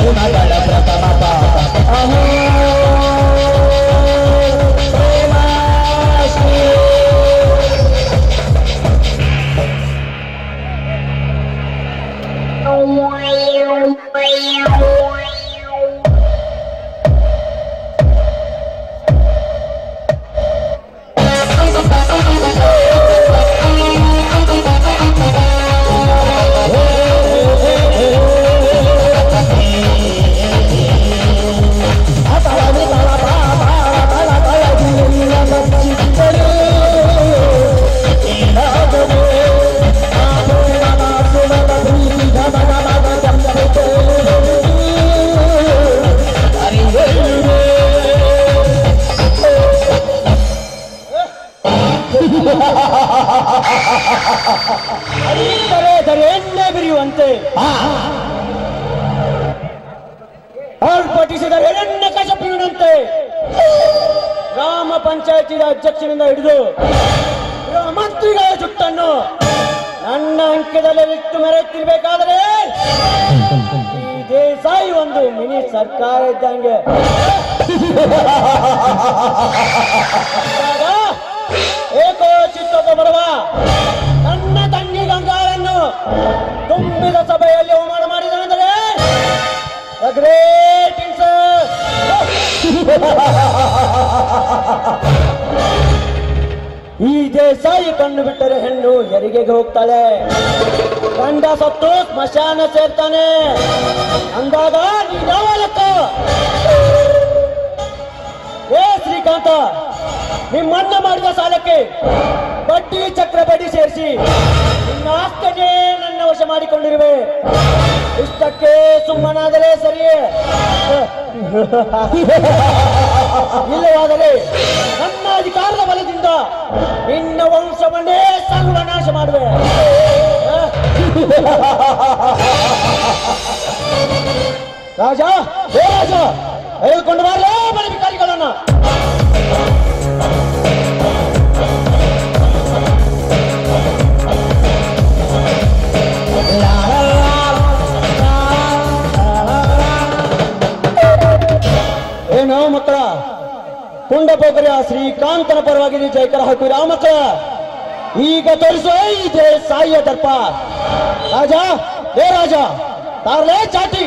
ಗುಣಗಳ ಪ್ರಥಮ ಪಾಠ ಅಹೋ ಪ್ರೇಮಾಶ್ರೀ ಅರಿತರೆ ಎಣ್ಣೆ ಬಿರಿಯುವಂತೆ ಆರ್ಭಟಿಸಿದರೆ ಎಣ್ಣೆ ಕಶಪಿಯುವಂತೆ ಗ್ರಾಮ ಪಂಚಾಯತಿ ಅಧ್ಯಕ್ಷನಿಂದ ಹಿಡಿದು ಗೃಹ ಮಂತ್ರಿಗಳ ಜುಟ್ಟನ್ನು ನನ್ನ ಅಂಕೆದಲ್ಲಿ ಇಟ್ಟು ಮೆರೆಯುತ್ತಿರ್ಬೇಕಾದರೆ ಈ ದೇಸಾಯಿ ಒಂದು ಮಿನಿ ಸರ್ಕಾರ ಇದ್ದಂಗೆ ಆಗ ಏಕೋ ಚಿತ್ತದ ಬರುವ ನನ್ನ ತಂಗಿ ಗಂಗಾಳನ್ನು ತುಂಬಿದ ಸಭೆಯಲ್ಲಿ ಅವಮಾನ ಮಾಡಿದನೆಂದರೆ The great insult. ಈ ದೇಸಾಯಿ ಕಣ್ಣು ಬಿಟ್ಟರೆ ಹೆಣ್ಣು ಹೆರಿಗೆಗೆ ಹೋಗ್ತಾಳೆ ಗಂಡ ಸತ್ತು ಸ್ಮಶಾನ ಸೇರ್ತಾನೆ ಅಂದಾಗ ನೀನಾವ ಲೆಕ್ಕ ಏ ಶ್ರೀಕಾಂತ ನಿಮ್ಮಣ್ಣ ಮಾಡಿದ ಸಾಲಕ್ಕೆ ಬಡ್ಡಿ ಚಕ್ರ ಬಡ್ಡಿ ಸೇರಿಸಿ ನಿನ್ನ ಆಸ್ತಿಗೆ ನನ್ನ ವಶ ಮಾಡಿಕೊಂಡಿರುವೆ ಇಷ್ಟಕ್ಕೆ ಸುಮ್ಮನಾದರೆ ಸರಿ ಇಲ್ಲವಾದರೆ ನನ್ನ ಅಧಿಕಾರದ ಬಲದಿಂದ ನಿನ್ನ ವಂಶವನ್ನೇ ಸರ್ವನಾಶ ಮಾಡುವೆ ರಾಜ ಹೇ ರಾಜ ಹೇಳ್ಕೊಂಡು ಬಾರಲೇ ಬಲಧಿಕಾರಿಗಳನ್ನ ಏನೋ ಮಕ್ಕಳ ಕುಂಡಪೋಖರಿಯ ಶ್ರೀಕಾಂತನ ಪರವಾಗಿ ನೀವು ಜೈಕರ ಹಾಕುವಿರಾ ಮಕ್ಕಳ ಈಗ ತೋರಿಸೋ ಇದೆ ಸಾಯಿಯ ದರ್ಪ ರಾಜ ಹೇ ರಾಜ ತಾರ್ಲೇ ಚಾಟಿ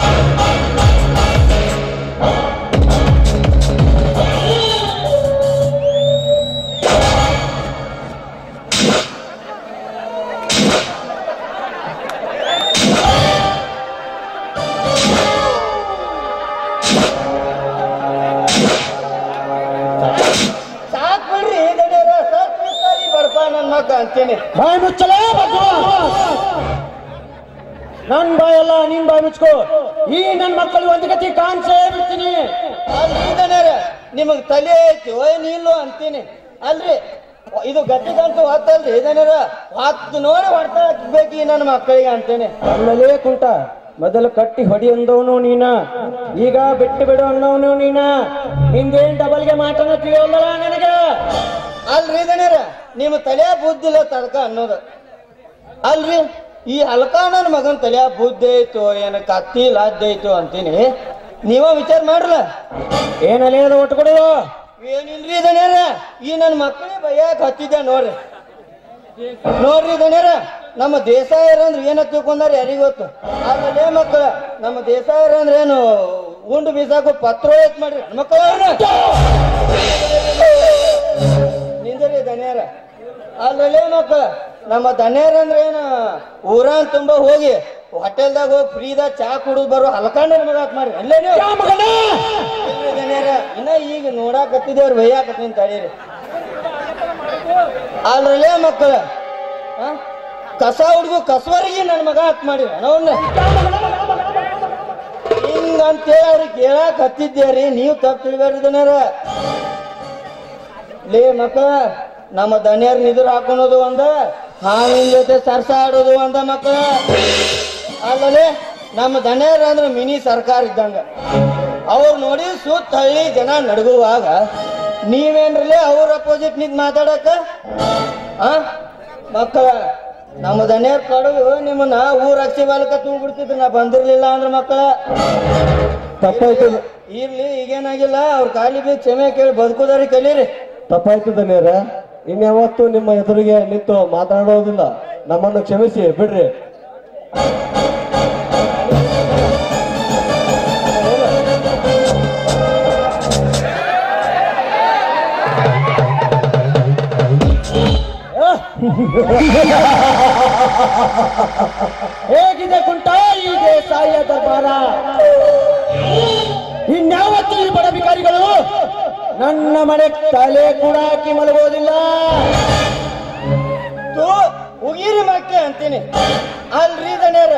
ಸಾಕ್ ಬಿಡ್ರಿ ದಣಿಯರ ಸಾಕ್ ಬಿಡ್ತಾರಿ ಬಡಪ ನನ್ನ ಮಗ ಅಂತೀನಿ ಬಾಯಿ ಮುಚ್ಚಲೇ ನನ್ ಬಾಯಲ್ಲ ನಿನ್ ಬಾಯಿ ಮುಚ್ಕೋ ಈ ನನ್ ಮಕ್ಕಳು ಒಂದು ಗತಿ ಕಾಣಿಸೇ ಬಿಡ್ತೀನಿ ಅಲ್ರಿ ದಣಿಯರ ನಿಮಗ್ ತಲೆ ಐತಿ ಏನ್ ಇಲ್ಲೋ ಅಂತೀನಿ ಅಲ್ರಿ ಇದು ಗಟ್ಟಿಗಂತೂ ಹೊತ್ತಲ್ರಿ ದಣಿಯರ ಹೊತ್ತು ನೋಡಿ ಹೊಡ್ತಾ ಹಾಕ್ಬೇಕು ಈ ನನ್ನ ಮಕ್ಕಳಿಗೆ ಅಂತೀನಿ ಆಮೇಲೆ ಕುಂಟ ಮೊದಲು ಕಟ್ಟಿ ಹೊಡಿ ಅಂದವನು ನೀನ ಈಗ ಬಿಟ್ಟು ಬಿಡು ಅನ್ನೋನು ನೀನ ಹಿಂದೇನ್ ಡಬಲ್ಗೆ ಮಾತನ್ನ ತಿಳಿಯೋಲ್ಲ ನನಗೆ ಅಲ್ರಿ ದಣಿಯರ ನಿಮ್ಮ ತಲೆ ಬುದ್ಧಿಲ್ಲ ತಡ್ಕ ಅನ್ನೋದು ಅಲ್ರಿ ಈ ಹಲ್ಕ ನನ್ನ ಮಗನ್ ತಲೆ ಬುದ್ಧಿ ಐತು ಏನ ಕತ್ತಿ ಲಾದ್ಯ ಐತು ಅಂತೀನಿ ನೀವ ವಿಚಾರ ಮಾಡ್ರಲ್ಲ ಏನಲ್ಲೇ ಅದು ಒಟ್ಟು ಕೊಡೋದು ಏನಿಲ್ರಿ ದಣ್ಯರ ಈ ನನ್ನ ಮಕ್ಕಳಿಗೆ ಬೈಯಾಕ ಹತ್ತಿದ್ದೆ ನೋಡ್ರಿ ನೋಡ್ರಿ ದಣ್ಯರ ನಮ್ಮ ದೇಸಾಯರ ಅಂದ್ರೆ ಏನ ತಿಳ್ಕೊಂಡಾರ ಯಾರಿಗ ಗೊತ್ತು ಆಮೇಲೆ ಮಕ್ಕಳ ನಮ್ಮ ದೇಸಾಯರ ಅಂದ್ರೆ ಏನು ಉಂಡು ಬೀಸಾಕು ಪತ್ರ ಎತ್ ಮಾಡ್ರಿ ಮಕ್ಕಳ ನಿಂದ್ರಿ ದಣ್ಯರ ಅಲ್ಲೇ ಮಕ್ಕಳ ನಮ್ಮ ದಣ್ಯರ ಅಂದ್ರೆ ಏನು ಊರಾನ್ ತುಂಬಾ ಹೋಗಿ ಹೋಟೆಲ್ದಾಗ ಹೋಗಿ ಫ್ರೀದಾಗ ಚಾ ಕುಡಿದು ಬರೋ ಹಲ್ಕಂಡ ಮಗ ಮಾಡ್ರಿ ಅಲ್ಲೇ ನೀವು ಇಲ್ರಿ ದಣ್ಯರ, ಇನ್ನ ಈಗ ನೋಡಾಕತ್ತಿದೇವ್ರ ಬೈಯಾಕತ್ತೀನಿ ತಡೀರಿ ಅಲ್ರಲ್ಲೇ ಮಕ್ಕಳ ಆ? ಕಸ ಹುಡುಗು ಕಸವರಿಗೆ ನನ್ನ ಮಗ ಹತ್ ಮಾಡಿ ಅವನ್ನ ಹಿಂಗಂತೇಳಿ ಅವ್ರಿಗೆ ಕೇಳಾಕ್ ಹತ್ತಿದ್ದೇರಿ ನೀವು ತಪ್ಪು ತಿಳಿಬೇಡ್ರಿ ದಣ್ಯರ ಲೇ ಮಕ್ಕಳ ನಮ್ಮ ದಣ್ಯರ್ ನಿದ್ರು ಹಾಕೊಳೋದು ಒಂದ ಹಾವಿನ ಜೊತೆ ಸರ್ಸ ಆಡೋದು ಒಂದ ಮಕ್ಕಳ ಅಲ್ಲಲೇ ನಮ್ಮ ದಣ್ಯರ್ ಅಂದ್ರೆ ಮಿನಿ ಸರ್ಕಾರ ಇದ್ದಂಗ ಅವ್ರು ನೋಡಿ ಸುತ್ತ ಹಳ್ಳಿ ಜನ ನಡ್ಗುವಾಗ ನೀವೇನ್ರಲ್ಲೇ ಅವ್ರ ಅಪೋಸಿಟ್ ನಿಂತ್ ಮಾತಾಡಕ ಆ ಮಕ್ಕಳ ನಮ್ಮ ದನಿಯರ್ ಕಡುಗು ನಿಮ್ಮನ್ನ ಊರ್ ಅಕ್ಷಿ ಬಾಲಕ ತುಂಬಿಡ್ತಿದ್ರು ನಾ ಬಂದಿರ್ಲಿಲ್ಲ ಅಂದ್ರೆ ಮಕ್ಕಳ ತಪ್ಪಾಯ್ತು ಇರ್ಲಿ ಈಗೇನಾಗಿಲ್ಲ ಅವ್ರ ಕಾಲಿ ಬಿ ಕ್ಷಮೆ ಕೇಳಿ ಬದುಕುದಾರಿ ಕಲೀರಿ ತಪ್ಪಾಯ್ತು ದನಿಯರ ಇನ್ಯಾವತ್ತು ನಿಮ್ಮ ಎದುರಿಗೆ ನಿಂತು ಮಾತನಾಡೋದಿಲ್ಲ ನಮ್ಮನ್ನು ಕ್ಷಮಿಸಿ ಬಿಡ್ರಿ ಹೇಗಿದೆ ಕುಂಟ ಹೀಗೆ ಸಾಯ ದರ್ಬಾರ ಇನ್ಯಾವತ್ತು ಈ ಬಡ ಬಿಕಾರಿಗಳು ನನ್ನ ಮನೆ ತಲೆ ಕೂಡ ಹಾಕಿ ಮಲಗೋದಿಲ್ಲ ತೂ ಉಗಿರಿ ಮಕ್ಕೆ ಅಂತೀನಿ ಅಲ್ರಿ ದನಿಯರ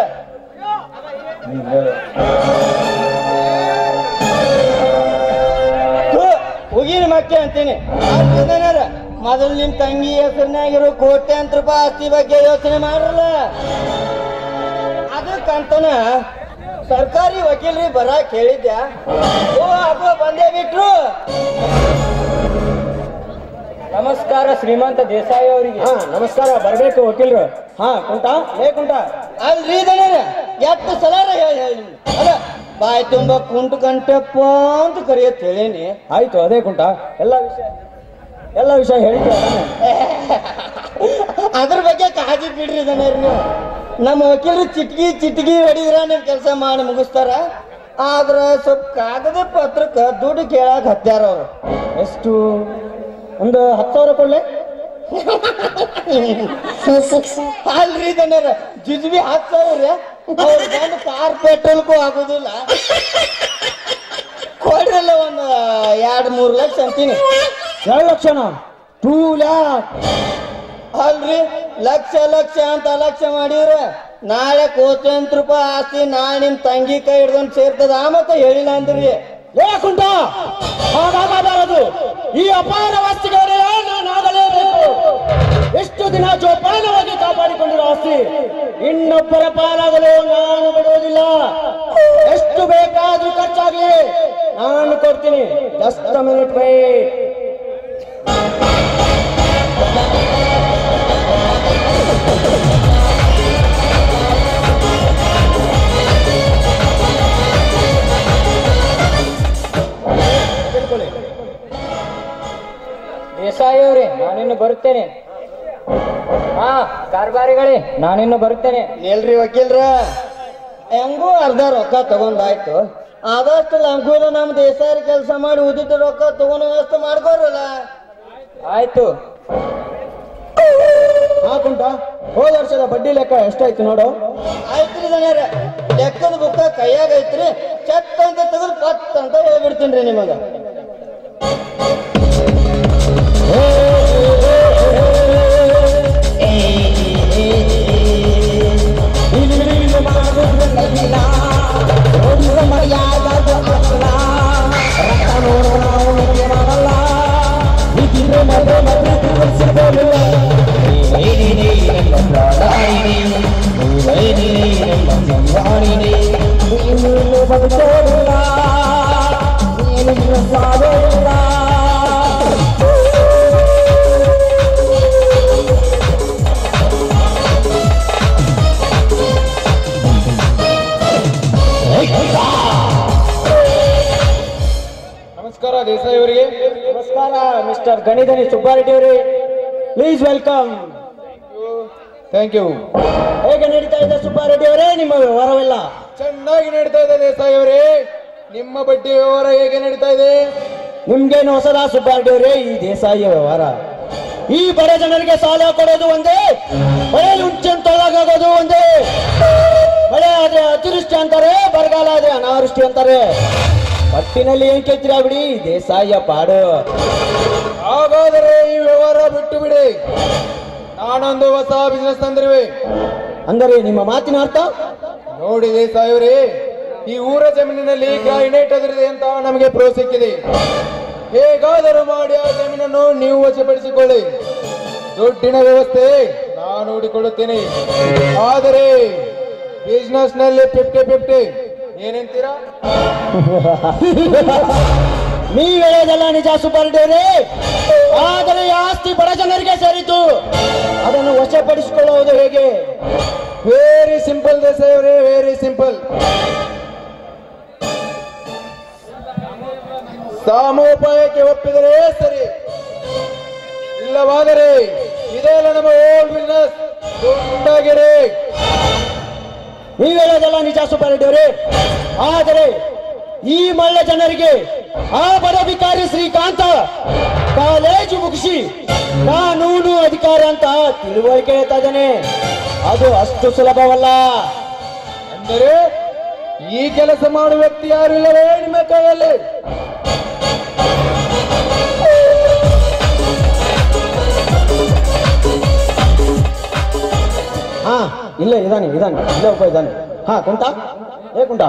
ತೂ ಉಗಿರಿ ಮಕ್ಕೆ ಅಂತೀನಿ ಅಲ್ರಿ ದನಿಯರ ಮೊದಲು ನಿಮ್ ತಂಗಿ ಹೆಸರಿನಾಗಿರೋ ಕೋಟ್ಯಾಂತರ ರೂಪಾಯಿ ಆಸ್ತಿ ಬಗ್ಗೆ ಯೋಚನೆ ಮಾಡಲ್ಲ ಅದಕ್ಕಂತನ ಸರ್ಕಾರಿ ವಕೀಲರಿ ಬರಾಕ್ ಹೇಳಿದ್ಯ ಓ ಅದು ಬಂದೇ ಬಿಟ್ರು ನಮಸ್ಕಾರ ಶ್ರೀಮಂತ ದೇಸಾಯಿ ಅವರಿಗೆ ಹಾ ನಮಸ್ಕಾರ ಬರ್ಬೇಕು ವಕೀಲರು ಹಾ ಕುಂಟ ಹೇ ಕುಂಟ ಅಲ್ರಿ ದಣ್ಯರ ಎಷ್ಟು ಸಲ ಹೇಳಿ ಹೇಳಿ ನಿಮ್ಗೆ ಅಲ್ಲ ಬಾಯಿ ತುಂಬ ಕುಂಟು ಕಂಟಪ್ಪ ಅಂತ ಕರೆಯತ್ ಹೇಳೀನಿ ಆಯ್ತು ಅದೇ ಕುಂಟ ಎಲ್ಲ ವಿಷಯ ಎಲ್ಲ ವಿಷಯ ಹೇಳಿದ್ದೆ ಅದ್ರ ಬಗ್ಗೆ ಕಾಳಜಿ ಬಿಡ್ರಿ ದಣ್ಯರ ನೀವು ನಮ್ಮ ವಕೀಲರು ಚಿಟ್ಗಿ ಚಿಟ್ಗಿ ಹೊಡಿದ್ರ ನಿಮ್ ಕೆಲಸ ಮಾಡಿ ಮುಗಿಸ್ತಾರ ಆದ್ರ ಸ್ವಲ್ಪ ಕಾಗದ ಪತ್ರಕ್ಕ ದುಡ್ಡು ಕೇಳಾಕ್ ಹತ್ಯಾರ ಅವ್ರು ಎಷ್ಟು ಒಂದು ಹತ್ತು ಸಾವಿರ ಕೊಡ್ಲೆ ಅಲ್ರಿ ದಣ್ಯರ ಜುಜ್ಬಿ ಹತ್ತು ಸಾವಿರ ಅವ್ರ ಬಂದು ಕಾರ್ ಪೆಟ್ರೋಲ್ಗೂ ಆಗುದಿಲ್ಲ ಕೊಡ್ರಲ್ಲ ಒಂದು ಎರಡು ಮೂರು ಲಕ್ಷ ಅಂತೀನಿ ಎರಡು ಲಕ್ಷನ ಟೂ ಲ್ಯಾಕ್ ಅಲ್ರಿ ಲಕ್ಷ ಲಕ್ಷ ಅಂತ ಲಕ್ಷ ಮಾಡಿದ್ರ ನಾಳೆ ಕೋಟ್ಯಂತ ರೂಪಾಯಿ ಆಸ್ತಿ ನಾಳೆ ನಿಮ್ ತಂಗಿ ಕೈ ಹಿಡ್ಕೊಂಡ್ ಸೇರ್ತದ ಆ ಮತ್ತೆ ಹೇಳಿಲ್ಲ ಅಂದ್ರಿ ಏ ಕುಂಟ ಹಾಗಾಗಬಾರದು ಈ ಅಪಾರ ವಸ್ತುಗಳೇ ನಾನು ಆಗಲೇಬೇಕು ಎಷ್ಟು ದಿನ ಜೋಪಾನವಾಗಿ ಕಾಪಾಡಿಕೊಂಡಿರೋ ಆಸ್ತಿ ಇನ್ನೊಬ್ಬರ ಪಾಲಾಗಲು ನಾನು ಬಿಡುವುದಿಲ್ಲ ಎಷ್ಟು ಬೇಕಾದ್ರೂ ಖರ್ಚಾಗ್ಲಿ ನಾನು ಕೊಡ್ತೀನಿ ಜಸ್ಟ್ ಮಿನಿಟ್ ವೈಟ್ ದೇಸಾಯಿ ಅವರೇ ನಾನಿನ್ನು ಬರುತ್ತೇನೆ ಹಾ ಕಾರ್ಬಾರಿಗಳೇ ನಾನಿನ್ನು ಬರುತ್ತೇನೆ ಎಲ್ರಿ ವಕೀಲ್ರ ಹೆಂಗೂ ಅರ್ಧ ರೊಕ್ಕ ತಗೊಂಡಾಯ್ತು ಆದಷ್ಟು ಲಂಕೂಲ ನಮ್ ದೇಶಾರಿ ಕೆಲಸ ಮಾಡಿ ಉದಿತ ರೊಕ್ಕ ತಗೊಂಡ ವ್ಯವಸ್ಥೆ ಮಾಡ್ಕೋರಲ್ಲ ಆಯ್ತು ಹಾ ಕುಂಟ ಹೋದ ವರ್ಷದ ಬಡ್ಡಿ ಲೆಕ್ಕ ಎಷ್ಟಾಯ್ತು ನೋಡು ಆಯ್ತ್ರಿ ದಣ್ಯರ ಲೆಕ್ಕದ ಬುಕ್ಕ ಕೈಯಾಗ ಐತ್ರಿ ಚತ್ ಅಂತ ತೆಗೆದು ಪತ್ ಅಂತ ಹೇಳ್ಬಿಡ್ತೀನಿ ನಿಮಗ ನಮಸ್ಕಾರ ದೇಸಾಯಿ ಅವರಿಗೆ ನಮಸ್ಕಾರ ಮಿಸ್ಟರ್ ಗಣಿಧನಿ ಸುಬ್ಬಾರೆಡ್ಡಿ ಅವರೇ ಪ್ಲೀಸ್ ವೆಲ್ಕಮ್ ಥ್ಯಾಂಕ್ ಯು ಹೇಗೆ ನಡೀತಾ ಇದೆ ಸುಬ್ಬಾರೆಡ್ಡಿ ಅವರೇ ನಿಮ್ಮ ವ್ಯವಹಾರವೆಲ್ಲ ಚೆನ್ನಾಗಿ ನಡೀತಾ ಇದೆ ದೇಸಾಯಿ ಅವರೇ ನಿಮ್ಮ ಬಡ್ಡಿ ವ್ಯವಹಾರ ಹೇಗೆ ನಡೀತಾ ಇದೆ ನಿಮ್ಗೇನು ಹೊಸದ ಸುಬ್ಬಾರೆಡ್ಡಿ ಅವರೇ ಈ ದೇಸಾಯಿಯ ವ್ಯವಹಾರ ಈ ಬಡ ಜನರಿಗೆ ಸಾಲ ಕೊಡೋದು ಒಂದೇ ಮಳೆ ಉಂಚೆ ತೊಳಗಾಗೋದು ಒಂದೇ ಮಳೆ ಆದ್ರೆ ಅತಿವೃಷ್ಟಿ ಅಂತಾರೆ ಬರಗಾಲ ಆದ್ರೆ ಅನಾವೃಷ್ಟಿ ಅಂತಾರೆ ಪಟ್ಟಿನಲ್ಲಿ ಏನ್ ಕೇಳ್ತೀರಾ ಬಿಡಿ ದೇಸಾಯಿಯ ಪಾಡು ಹಾಗಾದರೆ ಈ ವ್ಯವಹಾರ ಬಿಟ್ಟು ಬಿಡಿ ನಾನೊಂದು ಹೊಸ ಬಿಸ್ನೆಸ್ ತಂದಿರುವೆ ಅಂದರೆ ನಿಮ್ಮ ಮಾತಿನ ಅರ್ಥ ನೋಡಿ ದೇಸಾಯಿ ಅವರೇ ಈ ಊರ ಜಮೀನಿನಲ್ಲಿ ಗ್ರಾನೈಟ್ ಅದರಿದೆ ಅಂತ ನಮಗೆ ಪ್ರೋ ಸಿಕ್ಕಿದೆ ಹೇಗಾದರೂ ಮಾಡಿ ಆ ಜಮೀನನ್ನು ನೀವು ವಶಪಡಿಸಿಕೊಳ್ಳಿ ದುಡ್ಡಿನ ವ್ಯವಸ್ಥೆ ನಾನು ನೋಡಿಕೊಳ್ಳುತ್ತೇನೆ ಆದರೆ ಬಿಸ್ನೆಸ್ ನಲ್ಲಿ ಫಿಫ್ಟಿ ಫಿಫ್ಟಿ ಏನಂತೀರಾ ನೀವ್ ಹೇಳೋದಲ್ಲ ನಿಜ ಸುಬ್ಬಾರೆಡ್ಡಿ ಅವರೇ ಆದರೆ ಈ ಆಸ್ತಿ ಬಡ ಜನರಿಗೆ ಸೇರಿತು ಅದನ್ನು ವಶಪಡಿಸಿಕೊಳ್ಳುವುದು ಹೇಗೆ ವೆರಿ ಸಿಂಪಲ್ ದೇಸಾಯಿ ಅವರೇ ವೆರಿ ಸಿಂಪಲ್ ಸಾಮೋಪಾಯಕ್ಕೆ ಒಪ್ಪಿದರೆ ಸರಿ ಇಲ್ಲವಾದರೆ ಇದೆಲ್ಲ ನಮ್ಮ ಓಲ್ಡ್ ಬಿಸ್ನೆಸ್ ಉಂಟಾಗಿರಿ ನೀವು ಹೇಳೋದೆಲ್ಲ ನಿಜ ಸುಬ್ಬಾರೆಡ್ಡಿ ಅವರೇ ಆದರೆ ಈ ಮಳ್ಳ ಜನರಿಗೆ ಆ ಬಡ ಬಿಕಾರಿ ಶ್ರೀಕಾಂತ ಕಾಲೇಜು ಮುಗಿಸಿ ಕಾನೂನು ಅಧಿಕಾರ ಅಂತ ತಿಳುವಳಿಕೆ ಹೇಳ್ತಾ ಇದ್ದಾನೆ ಅದು ಅಷ್ಟು ಸುಲಭವಲ್ಲ ಅಂದರೆ ಈ ಕೆಲಸ ಮಾಡುವ ವ್ಯಕ್ತಿ ಯಾರು ಇಲ್ಲವೇ ನಿಮ್ಮ ಕೈಯಲ್ಲಿ ಹಾ ಇಲ್ಲ ಇದಾನೆ ಇದಾನೆ ಇಲ್ಲೇ ಒಬ್ಬ ಇದ್ದಾನೆ ಹಾ ಕುಂಟ ಏ ಕುಂಟ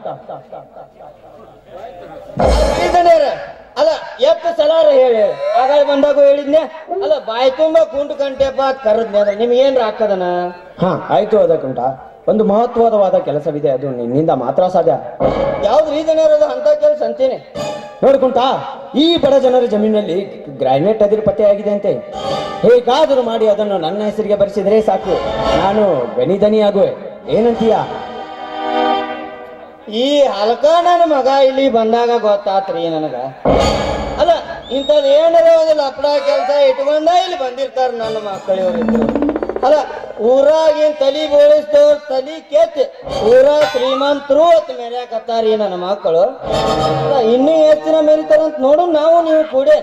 ಇದನ್ನೇರ ಅಲ್ಲ ಎಷ್ಟು ಸಲಾರ ಹೇಳಿ ಆಗ ಬಂದಾಗ ಹೇಳಿದ್ನೆ ಅಲ್ಲ ಬಾಯಿ ತುಂಬ ಕುಂಟು ಕಂಟೆಪ್ಪ ಕರದ್ನೆ ಅಂದ್ರೆ ನಿಮ್ಗೆ ಏನ್ರ ಹಾಕದನ ಹಾ ಆಯ್ತು ಅದ ಕುಂಟ ಒಂದು ಮಹತ್ವದವಾದ ಕೆಲಸವಿದೆ ಅದು ನಿನ್ನಿಂದ ಮಾತ್ರ ಸಾಧ್ಯ ಯಾವ್ದು ರೀಸನ್ ಇರೋದು ಅಂತ ಕೆಲಸ ಅಂತೀನಿ ನೋಡ್ಕೊಂಟ ಈ ಬಡ ಜನರ ಜಮೀನಲ್ಲಿ ಗ್ರಾನೈಟ್ ಅದಿರು ಪತ್ತೆಯಾಗಿದೆ ಅಂತೆ ಹೇಗಾದರೂ ಮಾಡಿ ಅದನ್ನು ನನ್ನ ಹೆಸರಿಗೆ ಬರೆಸಿದ್ರೆ ಸಾಕು ನಾನು ಗಣಿಧನಿ ಆಗುವೆ ಏನಂತೀಯ ಈ ಹಲ್ಕ ನನ್ನ ಮಗ ಇಲ್ಲಿ ಬಂದಾಗ ಗೊತ್ತಾತ್ರಿ ನನಗ ಅಲ್ಲ ಇಂಥದ್ ಏನಾರ ಒಂದು ಲಪಡ ಕೆಲಸ ಇಟ್ಕೊಂಡ ಇಲ್ಲಿ ಬಂದಿರ್ತಾರ ನನ್ನ ಮಕ್ಕಳಿವ್ರು ಇದ್ರು ಅಲ್ಲ ಊರಾಗ ಏನ್ ತಲಿ ಬೋಳಿಸ್ತವ್ರ ತಲಿ ಕೆತ್ತ ಊರ ಶ್ರೀಮಂತರು ಅತ್ ಮೆರ್ಯಾಕತ್ತಾರಿ ನನ್ನ ಮಕ್ಕಳು ಅಲ್ಲ ಇನ್ನೂ ಎಷ್ಟು ದಿನ ಮೆರಿತಾರಂತ ನೋಡು ನಾವು ನೀವು ಕೂಡೆ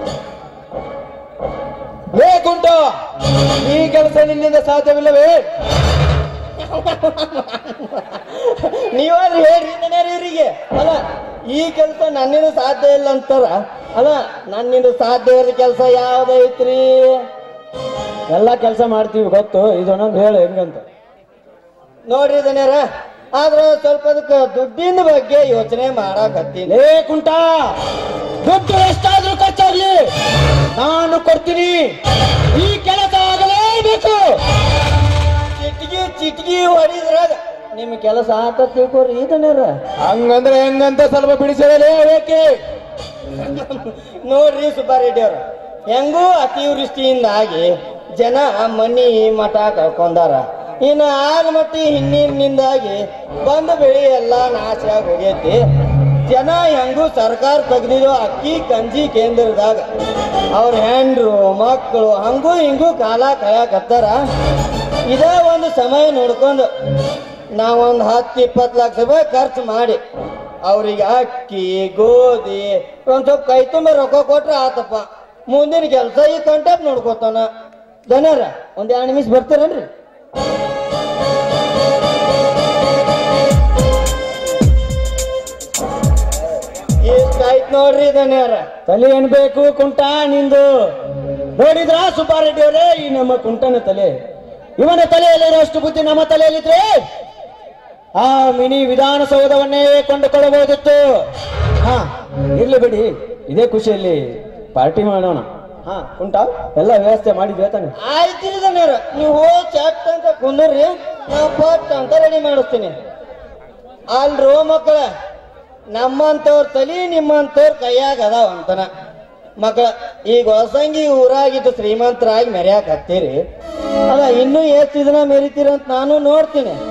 ಲೇ ಕುಂಟ ಈ ಕೆಲಸ ನಿನ್ನಿಂದ ಸಾಧ್ಯವಿಲ್ಲವೇ ನೀವಾದ್ರೂ ಹೇಳ್ರಿ ನೆನೆಯವ್ರು ಇವ್ರಿಗೆ ಅಲ್ಲ ಈ ಕೆಲಸ ನನ್ನಿಂದ ಸಾಧ್ಯ ಇಲ್ಲ ಅಂತಾರ ಅಲ್ಲ ನನ್ನಿಂದ ಸಾಧ್ಯ ಇರೋ ಕೆಲಸ ಯಾವ್ದೈತ್ರಿ ಎಲ್ಲ ಕೆಲಸ ಮಾಡ್ತೀವಿ ಗೊತ್ತು ಇದನ್ನೊಂದು ಹೇಳು ಹೆಂಗಂತ ನೋಡ್ರಿ ದನ್ಯಾರ ಆದ್ರ ಸ್ವಲ್ಪ ಅದಕ್ಕೆ ದುಡ್ಡಿನ ಬಗ್ಗೆ ಯೋಚನೆ ಮಾಡಾಕತ್ತೀನಿ ಲೇ ಕುಂಟ ದುಡ್ಡು ಎಷ್ಟಾದ್ರೂ ಖರ್ಚಾಗ್ಲಿ ನಾನು ಕೊಡ್ತೀನಿ ಈ ಕೆಲಸ ಆಗಲೇಬೇಕು ಚಿಟ್ಗಿ ಚಿಟ್ಗಿ ಹೊಡಿದ್ರಾಗ ನಿಮ್ ಕೆಲಸ ಆತ ತಿಳ್ಕೊರಿ ದನ್ಯಾರ ಹಂಗಂದ್ರೆ ಹೆಂಗಂತ ಸ್ವಲ್ಪ ಬಿಡಿಸಲೇ ಬೇಕೆ ನೋಡ್ರಿ ಸುಬ್ಬಾರೆಡ್ಡಿ ಅವ್ರ ಹೆಂಗೂ ಅತಿವೃಷ್ಟಿಯಿಂದಾಗಿ ಜನ ಮನಿ ಮಠ ಕಳ್ಕೊಂಡಾರ ಇನ್ನು ಆಲ್ಮಟ್ಟಿ ಹಿನ್ನೀರಿನಿಂದಾಗಿ ಬಂದ ಬೆಳಿ ಎಲ್ಲ ನಾಶ ಆಗಿ ಹೋಗೈತಿ ಜನ ಹೆಂಗೂ ಸರ್ಕಾರ ತೆಗ್ದಿರೋ ಅಕ್ಕಿ ಕಂಜಿ ಕೇಂದ್ರದಾಗ ಅವ್ರ ಹೆಂಡ್ರು ಮಕ್ಕಳು ಹಂಗೂ ಹಿಂಗೂ ಕಾಲ ಕಳ್ಯಾಕತ್ತಾರ ಇದೇ ಒಂದು ಸಮಯ ನೋಡ್ಕೊಂಡು ನಾವೊಂದು ಹತ್ತು ಇಪ್ಪತ್ತು ಲಕ್ಷ ರೂಪಾಯಿ ಖರ್ಚು ಮಾಡಿ ಅವ್ರಿಗೆ ಅಕ್ಕಿ ಗೋಧಿ ಒಂದ್ ಸ್ವಲ್ಪ ಕೈ ತುಂಬ ರೊಕ್ಕ ಕೊಟ್ರೆ ಆತಪ್ಪ ಮುಂದಿನ ಕೆಲಸ ಈ ಕಂಟೆಪ್ ನೋಡ್ಕೋತಾನ ದನರ ಒಂದ್ ಎರಡು ನಿಮಿಷ ಬರ್ತೀರನ್ರಿ ಇಷ್ಟಾಯ್ತು ನೋಡ್ರಿ ದನ್ಯಾರ ತಲೆ ಏನ್ಬೇಕು ಕುಂಟ ನಿಂದು ನೋಡಿದ್ರ ಸುಬ್ಬಾರೆಡ್ಡಿ ಅವರೇ ಈ ನಮ್ಮ ಕುಂಟನ ತಲೆ ಇವನ ತಲೆಯಲ್ಲಿರೋಷ್ಟು ಬುದ್ಧಿ ನಮ್ಮ ತಲೆಯಲ್ಲಿದ್ರೆ ಆ ಮಿನಿ ವಿಧಾನಸೌಧವನ್ನೇ ಕೊಂಡುಕೊಳ್ಳಬಹುದಿತ್ತು ಹಾ ಇರ್ಲಿ ಬಿಡಿ ಇದೇ ಖುಷಿಯಲ್ಲಿ ಪಾರ್ಟಿ ಮಾಡೋಣ ಹಾ ಕುಂಟ ಎಲ್ಲ ವ್ಯವಸ್ಥೆ ಮಾಡಿದ್ವಿ ತಾನೆ ಆಯ್ತು ದನ್ಯಾರ ನೀವು ಹೋಗಿ ಚಟ್ ಅಂತ ಕುಂದ್ರಿ ನಾವು ಪಟ್ ಅಂತ ರೆಡಿ ಮಾಡಿಸ್ತೀನಿ ಅಲ್ರೋ ಮಕ್ಕಳ ನಮ್ಮಂತವ್ರ ತಲಿ ನಿಮ್ಮಂತವ್ರ ಕೈಯಾಗ ಅದಾವ ಅಂತನ ಮಕ್ಕಳ ಈಗ ಹೊಸಂಗಿ ಊರಾಗಿದ್ದು ಶ್ರೀಮಂತರಾಗಿ ಮೆರ್ಯಾಕ ಹತ್ತೀರಿ ಅಲ್ಲ ಇನ್ನೂ ಎಷ್ಟು ದಿನ ಮೆರಿತೀರ ಅಂತ ನಾನು ನೋಡ್ತೀನಿ